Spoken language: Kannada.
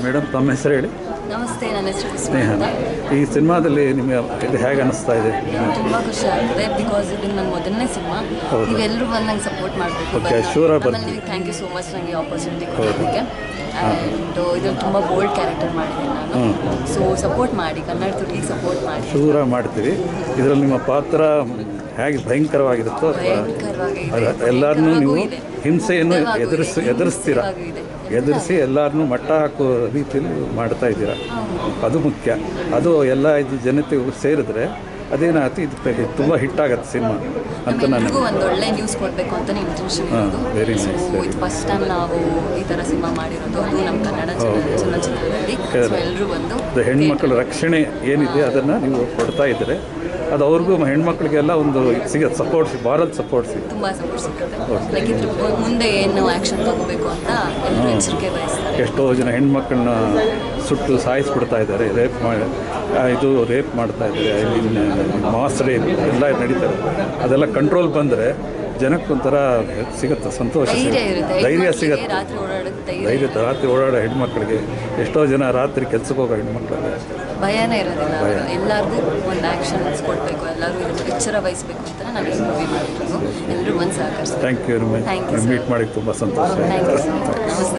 ಮೇಡಮ್ ತಮ್ಮ ಹೆಸರು ಹೇಳಿ ನಮಸ್ತೆ ನನ್ನ ಹೆಸರು ಸ್ನೇಹ ಕುಸುಮ ಅಂತ ಈ ಸಿನಿಮಾದಲ್ಲಿ ನಿಮಗೆ ಇದು ಹೇಗೆ ಅನಿಸ್ತಾ ಇದೆ ತುಂಬ ಖುಷಿ ಆಗ್ತದೆ ಬಿಕಾಸ್ ಇದು ನನ್ನ ಮೊದಲನೇ ಸಿನಿಮಾ ಹೌದು. ನೀವೆಲ್ಲರೂ ಬಂದು ನಂಗೆ ಸಪೋರ್ಟ್ ಮಾಡಬೇಕು Okay, sure ಆಗಿ ಬರ್ತೀನಿ. ನಿಮಗೆ ಥ್ಯಾಂಕ್ ಯು ಸೋ ಮಚ್ ನನಗೆ ಆಪರ್ಚುನಿಟಿ ಕೊಡೋದಕ್ಕೆ ಆ್ಯಂಡ್ ಇದ್ರಲ್ಲಿ ತುಂಬ ಬೋಲ್ಡ್ ಕ್ಯಾರೆಕ್ಟರ್ ಮಾಡಿದ್ದೀನಿ ನಾನು ಸೊ ಸಪೋರ್ಟ್ ಮಾಡಿ ಕನ್ನಡ ತುಟಿಗೆ ಸಪೋರ್ಟ್ ಮಾಡಿ ಶೂರ ಮಾಡ್ತೀವಿ ಇದರಲ್ಲಿ ನಿಮ್ಮ ಪಾತ್ರ ಹೇಗೆ ಭಯಂಕರವಾಗಿರುತ್ತೋ ಭಯಂಕರವಾಗಿದೆ. ಎಲ್ಲರನ್ನೂ ನೀವು ಭಯಂಕರವಾಗೂ ಇದೆ. ಹಿಂಸೆಯನ್ನು ನಿಜವಾಗೂ ಎದುರಿಸಿ ಇದೆ. ಎದುರಿಸ್ತೀರಾ ನಿಜವಾಗೂ ಇದೆ. ಎದುರಿಸಿ ಎಲ್ಲರನ್ನೂ ಮಟ್ಟ ಹಾಕೋ ರೀತಿಯಲ್ಲಿ ಮಾಡ್ತಾ ಇದ್ದೀರಾ ಅದು ಮುಖ್ಯ ಅದು ಎಲ್ಲ ಇದು ಜನತೆಗೂ ಸೇರಿದ್ರೆ ಅದೇನಾಗುತ್ತೆ ಇದು ಪೆ- ತುಂಬ ಹಿಟ್ ಆಗತ್ತೆ ಸಿನಿಮಾ ಅಂತ ನಾನು ನಮ್ಮೆಲ್ರಿಗೂ ಒಂದು ಒಳ್ಳೆ ನ್ಯೂಸ್ ಕೊಡಬೇಕು ಅಂತ ಇಂಟೆನ್ಷನ್ ಹಾ, ಇರೋದು very ಸೊ nice, very ಇದು ಫಸ್ಟ್ ಟೈಮ್ ನಾವು ಈ ಥರ ಸಿನಿಮಾ ಮಾಡಿರೋದು ಅದು ನಮ್ಮ ಕನ್ನಡ ಹೌದು. ಚಲನಚಿತ್ರದಲ್ಲಿ ಸೊ ಎಲ್ಲರೂ ಬಂದು ಅದು ಹೆಣ್ಮಕ್ಳ ರಕ್ಷಣೆ ಏನಿದೆ ಅದನ್ನು ನೀವು ಕೊಡ್ತಾ ಇದ್ದೀರಿ ಅದು ಅವ್ರಿಗೂ ಹೆಣ್ಮಕ್ಳಿಗೆಲ್ಲ ಒಂದು ಸಿಗತ್ತೆ ಸಪೋರ್ಟ್ ಭಾರತ್ ಸಪೋರ್ಟ್ ಸಿಗುತ್ತೆ ತುಂಬ ಸಪೋರ್ಟ್ ಸಿಗುತ್ತೆ ಲೈಕ್ ಇದ್ರ ಮು- ಮುಂದೆ ಏನು ಆ್ಯಕ್ಷನ್ ತಗೋಬೇಕು ಅಂತ ಎಲ್ಲರೂ ಎಚ್ಚರಿಕೆ ವಹಿಸ್ತಾರೆ ಎಷ್ಟೋ ಜನ ಹೆಣ್ಮಕ್ಳನ್ನ ಸುಟ್ಟು ಸಾಯಿಸ್ಬಿಡ್ತಾ ಇದ್ದಾರೆ ರೇಪ್ ಮಾಡಿ ಆ, ಇದು ರೇಪ್ ಮಾಡ್ತಾ ಇದ್ದಾರೆ ಐ ಮೀನ್ ಮಾಸ್ ರೇಪ್ ಎಲ್ಲ ನಡೀತಾ ಇದೆ ಅದೆಲ್ಲ ಕಂಟ್ರೋಲ್ ಬಂದರೆ ಜನಕ್ಕೊಂಥರ ಸಿಗುತ್ತೆ ಸಂತೋಷ ಧೈರ್ಯ ಸಿಗುತ್ತೆ ಇರುತ್ತೆ ಧೈರ್ಯ ಹೆಣ್ಮಕ್ಳಿಗೆ ಸಿಗುತ್ತೆ ರಾತ್ರಿ ಓಡಾಡೋಕ್ಕೆ ಧೈರ್ಯ ಧೈರ್ಯ ರಾತ್ರಿ ಓಡಾಡೋ ಹೆಣ್ಮಕ್ಳಿಗೆ ಎಷ್ಟೋ ಜನ ರಾತ್ರಿ ಕೆಲ್ಸಕ್ಕೆ ಹೋಗೋ ಹೆಣ್ಮಕ್ಳಿಗೆ ಭಯನೇ ಇರೋದಿಲ್ಲ ಭಯ. ಎಲ್ಲರಿಗೂ ಒಂದು ಆ್ಯಕ್ಷನ್ಸ್ ಕೊಡಬೇಕು ಎಲ್ಲರೂ ಇದ್ರ ಎಚ್ಚರ ವಹಿಸಬೇಕು ಅಂತ ನಾನು ಈ ಮೂವಿ ಮಾಡಿರೋದು ಎಲ್ಲರೂ ಒಂದು ಸಹಕರಿಸ್ತಾರೆ thank you Thank you, sir. Meet ಮಾಡಿಕ್ಕೆ ತುಂಬ ಸಂತೋಷ ಥ್ಯಾಂಕ್ ಯು ಆಯಿತು ನಮಸ್ತೆ